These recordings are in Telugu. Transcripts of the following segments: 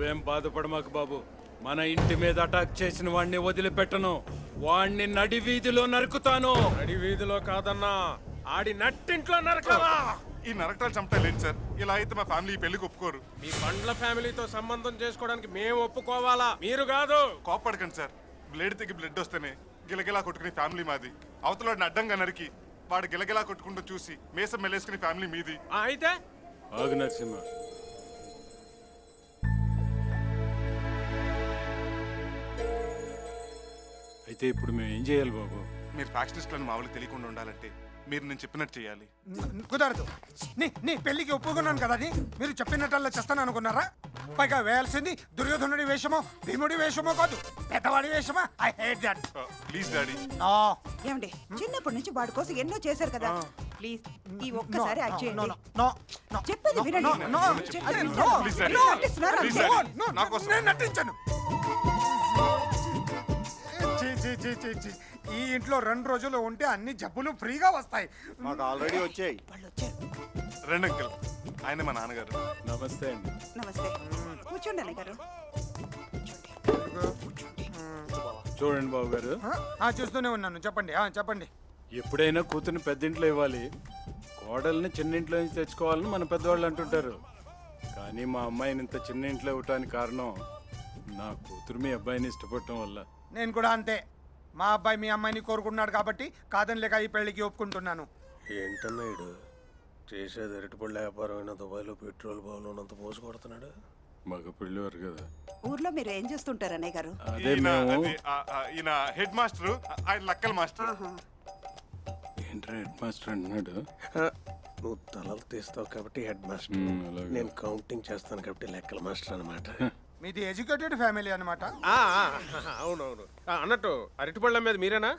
నువ్వేం బాధపడమాకు బాబు మన ఇంటి మీద అటాక్ చేసిన వాడిని వదిలిపెట్టను వాణ్ణి నడి వీధిలో నరుకుతాను నడి వీధిలో కాదన్నా ఆడి నట్టింట్లో నరకలా ఈ నరకటాలు చంపలేండి సార్ ఇలా అయితే మా ఫ్యామిలీ ఈ పెళ్లికి ఒప్పుకోరు మీ బండ్ల ఫ్యామిలీతో సంబంధం చేసుకోవడానికి మేము ఒప్పుకోవాలా మీరు కాదు కోప్పడకండి సార్ బ్లేడ్ తెగి బ్లడ్ వస్తేనే గిలగిలా కొట్టుకునే ఫ్యామిలీ మాది అవతల వాడిని అడ్డంగా నరికి వాడు గిలగిలా కొట్టుకుంటూ చూసి మేసం మెలేసుకునే ఫ్యామిలీ మీది ఆ, అయితే ఆగు నరసింహ అయితే ఇప్పుడు మేము ఏం చేయాలి బాబు మీరు ఫ్యాక్షనిస్ట్లను మా వాళ్ళకి తెలియకుండా ఉండాలంటే మీరు నేను చెప్పినట్టు చేయాలి న- కుదరదు నీ నీ పెళ్లికి ఒప్పుకున్నాను కదా అని మీరు చెప్పినట్టల్లా చేస్తాను అనుకున్నారా పైగా వేయాల్సింది దుర్యోధనుడి వేషమో భీముడి వేషమో కాదు పెద్దవాడి వేషమా I hate that please daddy ఏమండి చిన్నప్పటి నుంచి వాడి కోసం ఎన్నో చేశారు కదా ప్లీజ్ ఈ ఒక్కసారి యాక్ట్ చేయండి చెప్పేది వినండి చెప్పేది వినండి. Please, Daddy. ఎందుకు నటిస్తున్నారు Please, అంతే? Daddy. నా కోసం. నేను నటించను చీ, చీ, చీ, చీ, చీ. ఈ ఇంట్లో రెండు రోజులు ఉంటే అన్ని జబ్బులు ఫ్రీగా వస్తాయి మాకు ఆల్రెడీ వచ్చాయి వాళ్ళు వచ్చారు రెండు అంకుల్ ఆయన మా నాన్నగారు నమస్తే అండి నమస్తే కూర్చోండి అన్నయ్య గారు చూడండి బాబు గారు ఆ, ఆ, చూస్తూనే ఉన్నాను చెప్పండి ఆ, చెప్పండి ఎప్పుడైనా కూతుర్ని పెద్దింట్లో ఇవ్వాలి కోడల్ని చిన్నింట్లో నుంచి తెచ్చుకోవాలని మన పెద్దవాళ్ళు అంటుంటారు కానీ మా అమ్మాయిని ఇంత చిన్న ఇంట్లో ఇవ్వటానికి కారణం నా కూతురు మీ అబ్బాయిని ఇష్టపడటం వల్ల నేను కూడా అంతే మా అబ్బాయి మీ అమ్మాయిని కోరుకున్నాడు కాబట్టి కాదని లేక ఈ పెళ్లికి ఒప్పుకుంటున్నాను ఏంటన్నాడు చేసేది అరటిపళ్ళ వ్యాపారం అయినా దుబాయ్లో పెట్రోల్ బావులు ఉన్నంత పోసి కొడుతున్నాడు మగ పెళ్ళివారు కదా ఊర్లో మీరు ఏం చేస్తుంటారు అన్నయ్య గారు అదే ఈయన మేము అది, ఆ, ఆ, ఈయన హెడ్ మాస్టర్ ఆయన లక్కల్ మాస్టర్ ఏంట్రా హెడ్ మాస్టర్ అంటున్నాడు నువ్వు తలలు తీస్తావు కాబట్టి హెడ్ మాస్టర్ మ్మ్, అలాగే. నేను కౌంటింగ్ చేస్తాను కాబట్టి లెక్కల మాస్టర్ అనమాట మీది ఎడ్యుకేటెడ్ ఫ్యామిలీ అనమాట అవునవును ఆ, అన్నట్టు అరటిపళ్ళ మీద మీరేనా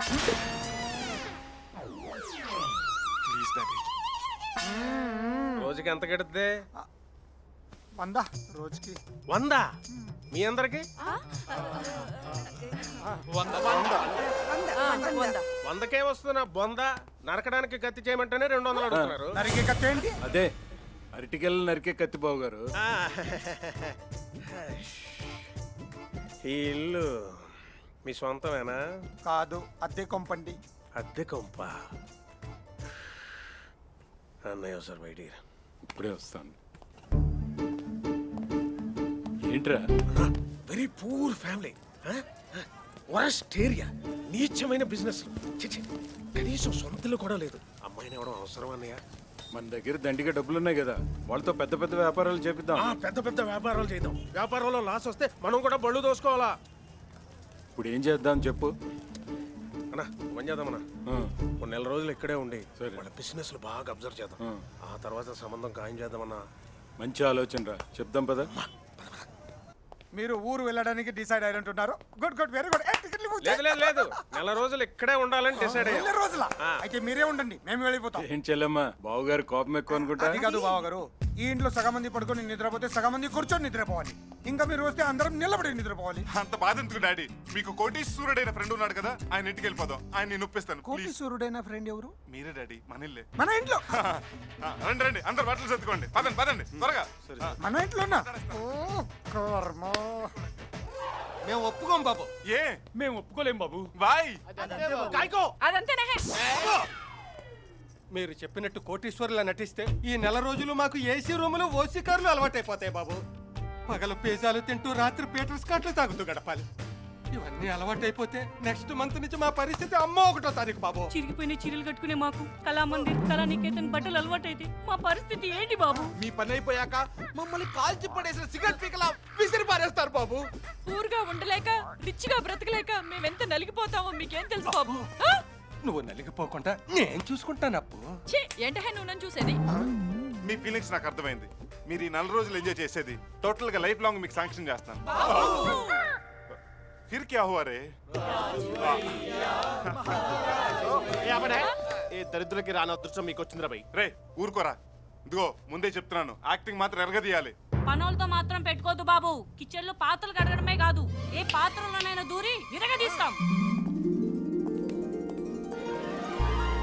ప్లీజ్ డాడీ రోజుకి ఎంత గడుద్ది వందా రోజుకి వంద మీ అందరికి వందకే వస్తున్నా బొంద నరకడానికి కత్తి చేయమంటేనే రెండు వందలు అడుగుతున్నారు నరికే కథ ఏంటి అదే అరటికెళ్ళ నరికే కత్తిబాబు గారు ఆ. ఈ ఇల్లు మీ సొంతమేనా కాదు అద్దె కొంపండి అద్దె కొంప అన్నయ్య సార్ బయటికి రా. ఇప్పుడే వస్తాను ఏంట్రా very poor family worst area నీచమైన బిజినెస్ కనీసం సొంతలు కూడా లేదు అమ్మాయిని ఎవడం అవసరం అన్నయ్య మన దగ్గర దండిగా డబ్బులున్నాయి కదా వాళ్ళతో పెద్ద పెద్ద వ్యాపారాలు చేపిద్దాం ఆ, పెద్ద పెద్ద వ్యాపారాలు చేద్దాం వ్యాపారంలో లాస్ వస్తే మనం కూడా బళ్ళు దోసుకోవాలా ఇప్పుడు ఏం చేద్దాం చెప్పు అన్నా పని చేద్దామన్నా ఆ, ఒక నెల రోజులు ఇక్కడే ఉండి సరే. వాళ్ళ బిజినెస్ బాగా అబ్జర్వ్ చేద్దాం ఆ. ఆ తర్వాత సంబంధం ఖాయం చేద్దామన్నా మంచి ఆలోచన రా చెప్దాం పదా మీరు ఊరు వెళ్ళడానికి డిసైడ్ అయినట్టున్నారు గుడ్ గుడ్ వెరీ గుడ్ లేదు లేదు లేదు నెల రోజులు ఇక్కడే ఉండాలని డిసైడ్ అయ్యాం రోజుల అయితే మీరే ఉండండి మేము వెళ్ళిపోతాం ఏం చెల్లమ్మా బావగారు కోపం ఎక్కువ అనుకుంటా అది కాదు బావ గారు ఈ ఇంట్లో సగం మంది పడుకొని నిద్రపోతే సగం మంది కూర్చొని నిద్రపోవాలి ఇంకా మీరు వస్తే అందరం నిలబడి నిద్రపోవాలి అంత బాధ ఎందుకు డాడీ మీకు కోటీశ్వరుడైన ఫ్రెండ్ ఉన్నాడు కదా ఆయన ఇంటికి వెళ్ళిపోదాం ఆయన నేను ఒప్పిస్తాను కోటి ప్లీజ్ సూర్యుడైన ఫ్రెండ్ ఎవరు మీరే డాడీ మన ఇల్లే మన ఇంట్లో ఆ, రండి రండి అందరు బట్టలు సర్దుకోండి పదండి పదండి త్వరగా ఆ, మన ఇంట్లోనా ఓ కర్మ మేము ఒప్పుకోం బాబు ఏ మేము ఒప్పుకోలేం బాబు బాయ్ మీరు చెప్పినట్టు కోటీశ్వరులా నటిస్తే ఈ నెల రోజులు మాకు ఏసీ రూములు ఓసీ కార్లు అలవాటైపోతాయి బాబు పగలు పిజ్జాలు తింటూ రాత్రి పీటర్ స్కాట్లు తాగుతూ గడపాలి ఇవన్నీ అలవాటైపోతే నెక్స్ట్ మంత్ నుంచి మా పరిస్థితి అమ్మ ఒకటో తారీఖు బాబు చిరిగిపోయిన చీరలు కట్టుకునే మాకు కళామందిర్ కళానికేతన్ బట్టలు అలవాటైతే మా పరిస్థితి ఏంటి బాబు మీ పని అయిపోయాక మమ్మల్ని కాల్చి పడేసిన సిగరెట్ పీకలా విసిరి పారేస్తారు బాబు ఊరుగా ఉండలేక రిచ్గా బ్రతకలేక మేమెంత నలిగిపోతామో మీకేం తెలుసు బాబు ఆ? నువ్వు నలిగిపోకుండా నేను చూసుకుంటాను అప్పు ఛీ, ఏంటహే నువ్వు నన్ను చూసేది మీ ఫీలింగ్స్ నాకు అర్థమైంది మీరు ఈ నెల రోజులు ఎంజాయ్ చేసేది టోటల్ గా లైఫ్ లాంగ్ మీకు శాంక్షన్ చేస్తాను ఫిర్ క్యా హువా రే ఏ దరిద్రులకి రాని అదృష్టం మీకు వచ్చిందిరా బై రే ఊరుకోరా ఇదిగో ముందే చెప్తున్నాను యాక్టింగ్ మాత్రం ఎరగదీయాలి పనోళ్ళతో మాత్రం పెట్టుకోదు బాబు కిచెన్ లో పాత్రలు కడగడమే కాదు ఏ పాత్రలోనైనా దూరి విరగదీస్తాం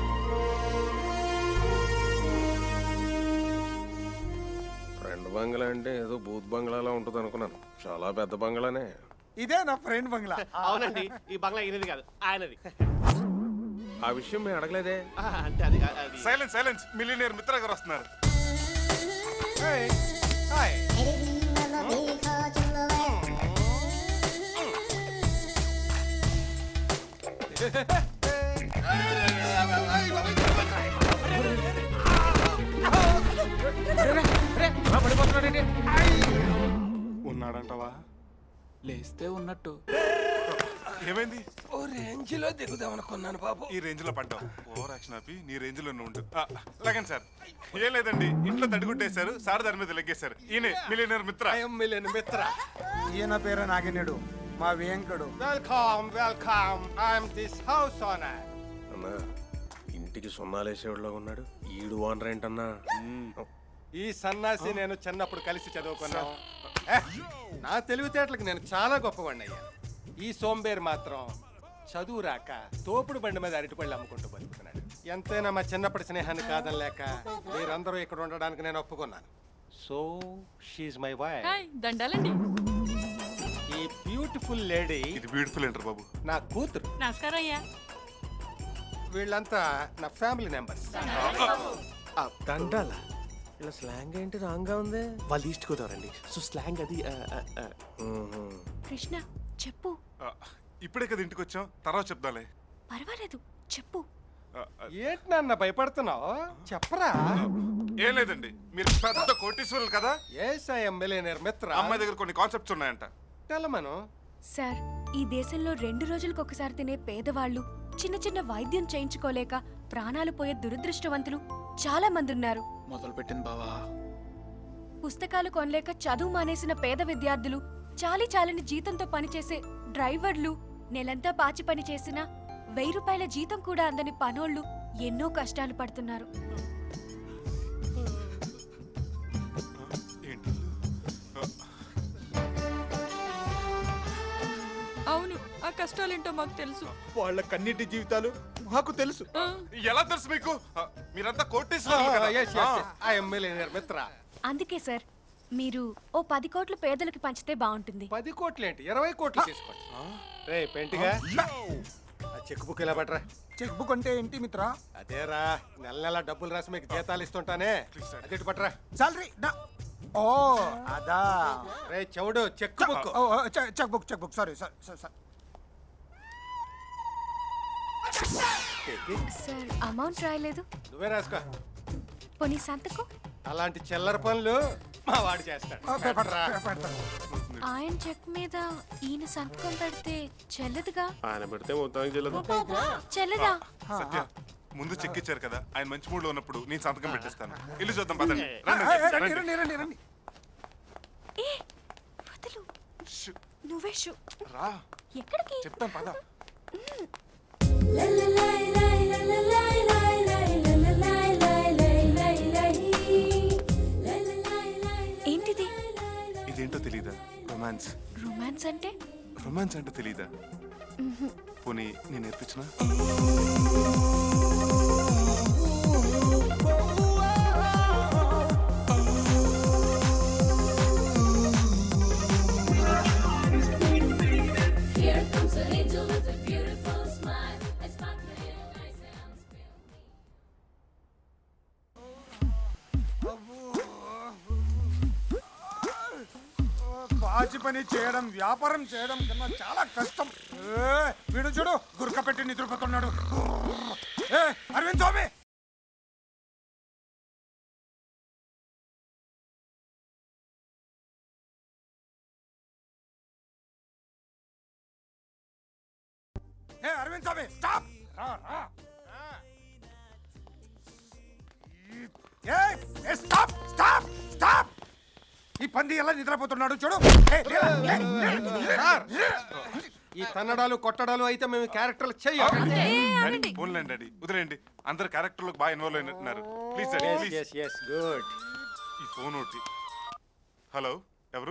ఫ్రెండ్ బంగ్లా అంటే ఏదో బూత్ బంగ్లాలా ఉంటుంది అనుకున్నాను చాలా పెద్ద బంగ్లానే ఇదే నా ఫ్రెండ్ బంగ్లా అవునండి ఈ బంగ్లా ఈయనది కాదు ఆయనది ఆ విషయం మేము అడగలేదే ఆ, అంటే అది అది సైలెన్స్ సైలెన్స్ మిలినియర్ మిత్ర గారు వస్తున్నారు హాయ్ ఉన్నాడంటవా లేస్తే ఉన్నట్టు ఏమైంది ఓ రేంజ్ లో దిగుదాం అనుకున్నాను బాబు ఈ రేంజ్ లో పడ్డావు ఓవర్ యాక్షన్ ఆపి నీ రేంజ్ లో ఉండు ఆ, లగన్ సార్ ఏం లేదండి ఇంట్లో తడిగుట్టేశారు సార్ దాని మీద లెగ్గేశారు ఈయనే మిలియనర్ మిత్ర ఐఎమ్ మిలియన్ మిత్ర ఈయన పేరు నాగినేడు మా Venkadu welcome welcome I'm this house owner అన్నా ఇంటికి సున్నాలేసేవాడులో ఉన్నాడు ఈడు ఓనర్ ఏంటన్నా ఈ సన్నాసి నేను చిన్నప్పుడు కలిసి చదువుకున్నాను ఏ, నా తెలివితేటలకు నేను చాలా గొప్పవాడిని అయ్యాను ఈ సోంబేర్ మాత్రం చదువు రాక తోపుడు బండి మీద అరటిపళ్ళు అమ్ముకుంటూ బతుకుతున్నాడు ఎంతైనా మా చిన్నప్పటి స్నేహాన్ని కాదనలేక మీరందరూ ఇక్కడ ఉండడానికి నేను ఒప్పుకున్నాను so she's my wife hi దండాలండి ఈ బ్యూటిఫుల్ లేడీ ఇది బ్యూటిఫుల్ ఏంటర్ బాబు నా కూతురు నమస్కారం అయ్యా వీళ్ళంతా నా ఫ్యామిలీ మెంబర్స్ దండాల ఇలా స్లాంగ్ ఏంటి రాంగ్ గా ఉంది వాళ్ళు ఈస్ట్ గోదావరండి సో స్లాంగ్ అది ఆ, ఆ, ఆ. కృష్ణ చెప్పు ఆ, ఇప్పుడే కదా ఇంటికి వచ్చాం తర్వాత చెప్దాలే పర్వాలేదు చెప్పు ఆ, ఆ, ఏంటి నాన్న భయపడుతున్నావు చెప్పరా ఏం లేదండి మీరు పెద్ద కోటీశ్వరులు కదా ఎస్ ఐఎమ్ మిలియనర్ మిత్ర అమ్మాయి దగ్గర కొన్ని కాన్సెప్ట్స్ ఉన్నాయంట తెలమను సార్ ఈ దేశంలో రెండు రోజులకు ఒకసారి తినే పేదవాళ్ళు చిన్న చిన్న వైద్యం చేయించుకోలేక ప్రాణాలు పోయే దురదృష్టవంతులు చాలా మంది ఉన్నారు మొదలు పెట్టింది బావా పుస్తకాలు కొనలేక చదువు మానేసిన పేద విద్యార్థులు చాలి చాలని జీతంతో పనిచేసే డ్రైవర్లు నెలంతా పాచి పని చేసిన వెయ్యి రూపాయల జీతం కూడా అందని పనోళ్ళు ఎన్నో కష్టాలు పడుతున్నారు ఏంటి అవును ఆ కష్టాలేంటో మాకు తెలుసు వాళ్ళ కన్నిటి జీవితాలు మాకు తెలుసు ఎలా తెలుసు మీకు ఆ, మీరంతా కోటీశ్వరులు కదా ఆ. ఐఎమ్ మిలియనర్ మిత్ర అందుకే సార్ మీరు ఓ పది కోట్లు పేదలకు పంచితే బాగుంటుంది పది కోట్లు ఏంటి ఇరవై కోట్లు తీసుకోండి రే పెంటిగా ఆ చెక్ బుక్ ఇలా పట్రా చెక్ బుక్ అంటే ఏంటి మిత్రా అదేరా నెల నెల డబ్బులు రాసి మీకు జీతాలు ఇస్తుంటానే అదే పట్రా సాలరీ ఓ అదా రే చెవుడు చెక్ బుక్ ఓ, ఓ, చె- check book check book sorry sir sir sir sir amount రాయలేదు నువ్వే రాసుకో పోనీ సంతకం అలాంటి చిల్లర పనులు మా వాడు చేస్తాడు ఓ, పెడతా, పట్రా. పెడతా. ఆయన చెక్ మీద ఈయన సంతకం పెడితే చెల్లదుగా ఆయన పెడితే మొత్తానికి చెల్లదు చెల్లదా సత్య ముందు చెక్ ఇచ్చారు కదా ఆయన మంచి మూడ్ లో ఉన్నప్పుడు నేను సంతకం పెట్టేస్తాను ఇల్లు చూద్దాం పదండి ఏ, రండి, ఏ, ఏ, రండి. రండి రండి రండి ఏ వదులు షు, నువ్వే షూ రా ఎక్కడికి చెప్తాం పద ఏంటిది ఇదేంటో తెలీదా రొమాన్స్ రొమాన్స్ అంటే రొమాన్స్ అంటే తెలీదా పోనీ నేను నేర్పించిన పాచి పని చేయడం వ్యాపారం చేయడం కన్నా చాలా కష్టం ఏ, వీడు చూడు గురక పెట్టి నిద్రపోతున్నాడు ఏ అరవింద్ స్వామి ఏ అరవింద్ స్వామి స్టాప్ రా రా ఏ ఏ, స్టాప్ స్టాప్ స్టాప్ ఈ పంది ఎలా నిద్రపోతున్నాడు చూడు ఏ, లేరా, లే, లే, లే. సార్, ఈ తన్నడాలు కొట్టడాలు అయితే మేము క్యారెక్టర్లు చెయ్యం డాడీ ఫోన్లేండి డాడీ వదిలేండి అందరు క్యారెక్టర్లకు బాగా ఇన్వాల్వ్ అయినట్టున్నారు ప్లీజ్ డాడీ ప్లీజ్ గుడ్ ఈ ఫోన్ ఒకటి హలో ఎవరు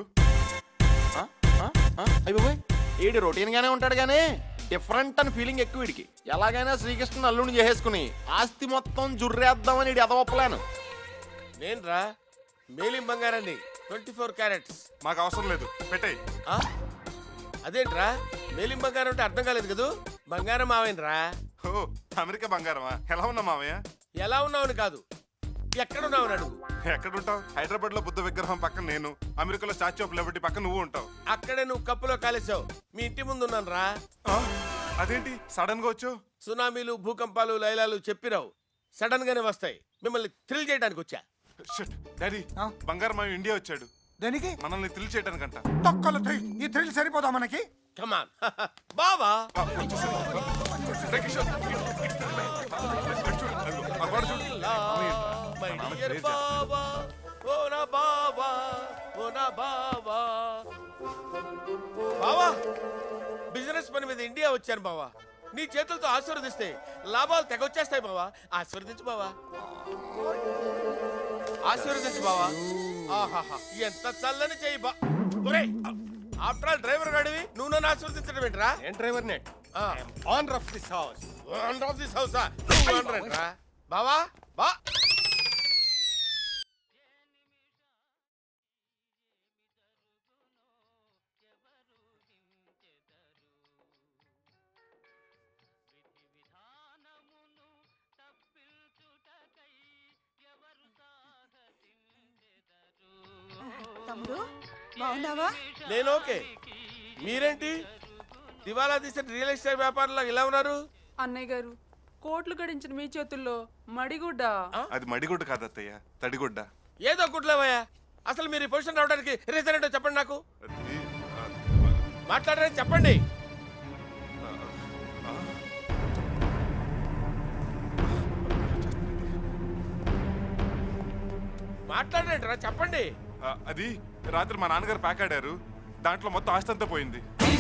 అయిపోయి ఈడు రొటీన్ గానే ఉంటాడు గానీ డిఫరెంట్ అని ఫీలింగ్ ఎక్కువ వీడికి ఎలాగైనా శ్రీకృష్ణ అల్లుని చేసేసుకుని ఆస్తి మొత్తం జుర్రేద్దామని ఈడు ఎదవప్పలేను నేను రా మేలిం బంగారాన్ని ట్వంటీ ఫోర్ క్యారెట్స్ మాకు అవసరం లేదు పెట్టేయ్ అదేంట్రా మేలిం బంగారం అంటే అర్థం కాలేదు కదూ బంగారం మావేనరా ఓ అమెరికా బంగారమా ఎలా ఉన్నా మామయ్య ఎలా ఉన్నావని కాదు ఎక్కడున్నావని అడుగు ఎక్కడుంటావు హైదరాబాద్ లో బుద్ధ విగ్రహం పక్కన నేను అమెరికాలో స్టాచ్యూ ఆఫ్ లిబర్టీ పక్కన నువ్వు ఉంటావు అక్కడే నువ్వు కప్పులో కాలేసావు మీ ఇంటి ముందు ఉన్నాను రా అదేంటి సడన్ గా వచ్చావు సునామీలు భూకంపాలు లైలాలు చెప్పిరావు సడన్ గానే వస్తాయి మిమ్మల్ని థ్రిల్ చేయడానికి వచ్చా డాడీ బంగారం మావి ఇండియా వచ్చాడు దేనికి మనల్ని థ్రిల్ చేయడానికంట తొక్కలు థ్రిల్ ఈ థ్రిల్ సరిపోదా మనకి కమాన్ బావా మై డియర్ బావా ఓ నా బావా ఓ నా బావా బావా బిజినెస్ పని మీద ఇండియా వచ్చాను బావా నీ చేతులతో ఆశీర్వదిస్తే లాభాలు తెగొచ్చేస్తాయి బావా ఆశీర్వదించు బావా ఆశీర్వదించు బావా ఆహాహా ఎంత చల్లని చెయ్యి బా ఒరేయ్ ఆఫ్టర్ ఆల్ డ్రైవర్ గాడివి నువ్వు నన్ను ఆశీర్వదించడం ఏంట్రా ఏం డ్రైవర్ నెట్ owner of this house owner of this house owner ఏంట్రా బావా బా తమ్ముడు బాగున్నావా నేను ఓకే మీరేంటి దివాలా తీసిన రియల్ ఎస్టేట్ వ్యాపారంలో ఇలా ఉన్నారు అన్నయ్య గారు కోట్లు గడించిన మీ చేతుల్లో మడిగుడ్డ అది మడిగుడ్డ కాదు అత్తయ్య తడిగుడ్డ ఏదో గుడ్లేవయ్యా అసలు మీరు ఈ పొజిషన్ రావడానికి రీజన్ ఏంటో చెప్పండి నాకు మాట్లాడరని చెప్పండి మాట్లాడరేంట్రా చెప్పండి ఆ, అది రాత్రి మా నాన్నగారు ప్యాక్ ఆడారు దాంట్లో మొత్తం ఆస్తి అంతా పోయింది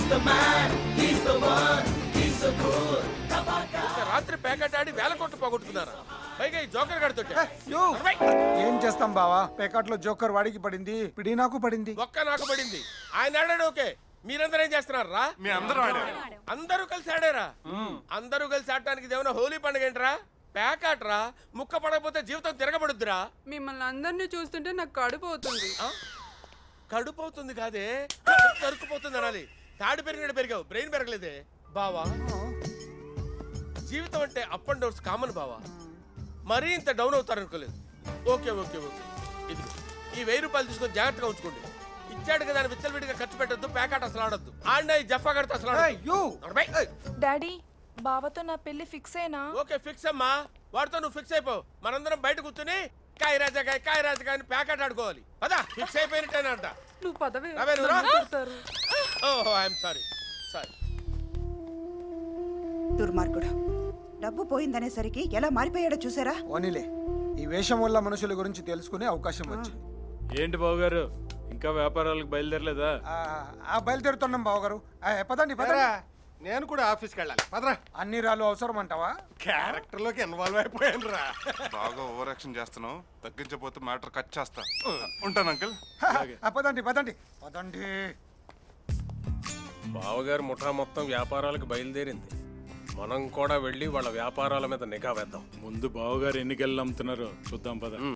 ఒక రాత్రి ప్యాకెట్ ఆడి వేల కోట్లు పోగొట్టుకున్నారా పైగా ఈ జోకర్ గడితో ఏం చేస్తాం బావా పేకాట్లో జోకర్ వాడికి పడింది పిడి నాకు పడింది ఒక్క నాకు పడింది ఆయన ఆడాడు ఓకే మీరందరూ ఏం చేస్తున్నారా మీ అందరూ ఆడారు అందరూ కలిసి ఆడారా అందరూ కలిసి ఆడటానికి ఇదేమన్నా హోలీ పండుగ ఏంట్రా ప్యాకాట్రా ముక్క పడకపోతే జీవితం తిరగబడుద్దిరా మిమ్మల్ని అందరినీ చూస్తుంటే నాకు కడుపు అవుతుంది కడుపు అవుతుంది కాదే కరుకుపోతుంది అనాలి తాడు పెరిగినట్టు పెరిగావు బ్రెయిన్ పెరగలేదే బావా జీవితం అంటే అప్ అండ్ డౌన్స్ కామన్ బావా మరీ ఇంత డౌన్ అవుతారు అనుకోలేదు ఓకే ఓకే ఓకే ఇది ఈ వెయ్యి రూపాయలు తీసుకొని జాగ్రత్తగా ఉంచుకోండి ఇచ్చాడు కదా అని విచ్చలవిడిగా ఖర్చు పెట్టద్దు ప్యాకాట్ అసలు ఆడద్దు ఆడిన ఈ జఫా కడితే అసలు ఆడొద్దు. నడవై. డాడీ బావతో నా పెళ్లి ఫిక్స్ అయినా ఓకే ఫిక్స్ అమ్మా వాడితో నువ్వు ఫిక్స్ అయిపో మనందరం బయట కూర్చుని కాయ రాజాకాయ కాయ రాజాకాయ అని ప్యాకెట్ ఆడుకోవాలి పదా ఫిక్స్ అయిపోయినట్టేనంట నువ్వు పదవి రావే నువ్వు రా. నన్ను కొడతారు. ఓహో ఐఎమ్ సారీ సారీ దుర్మార్గుడు డబ్బు పోయిందనేసరికి ఎలా మారిపోయాడో చూసారా ఓనిలే ఈ వేషం వల్ల మనుషుల గురించి తెలుసుకునే అవకాశం వచ్చింది ఏంటి బావగారు ఇంకా వ్యాపారాలకు బయలుదేరలేదా ఆ, ఆ బయలుదేరుతున్నాం బావగారు ఆ, పదండి పదండి ఏరా, నేను కూడా ఆఫీస్కి వెళ్ళాలి పదరా అన్ని రాళ్ళు అవసరం అంటావా క్యారెక్టర్ లోకి ఇన్వాల్వ్ అయిపోయాను రా బాగా ఓవర్ యాక్షన్ చేస్తున్నావు తగ్గించకపోతే మ్యాటర్ కట్ చేస్తా ఉంటాను అంకుల్ ఆ, పదండి పదండి పదండి బావగారు ముఠా మొత్తం వ్యాపారాలకు బయలుదేరింది మనం కూడా వెళ్ళి వాళ్ళ వ్యాపారాల మీద నిఘా వేద్దాం ముందు బావగారు ఎన్ని గెలలు అమ్ముతున్నారో చూద్దాం పద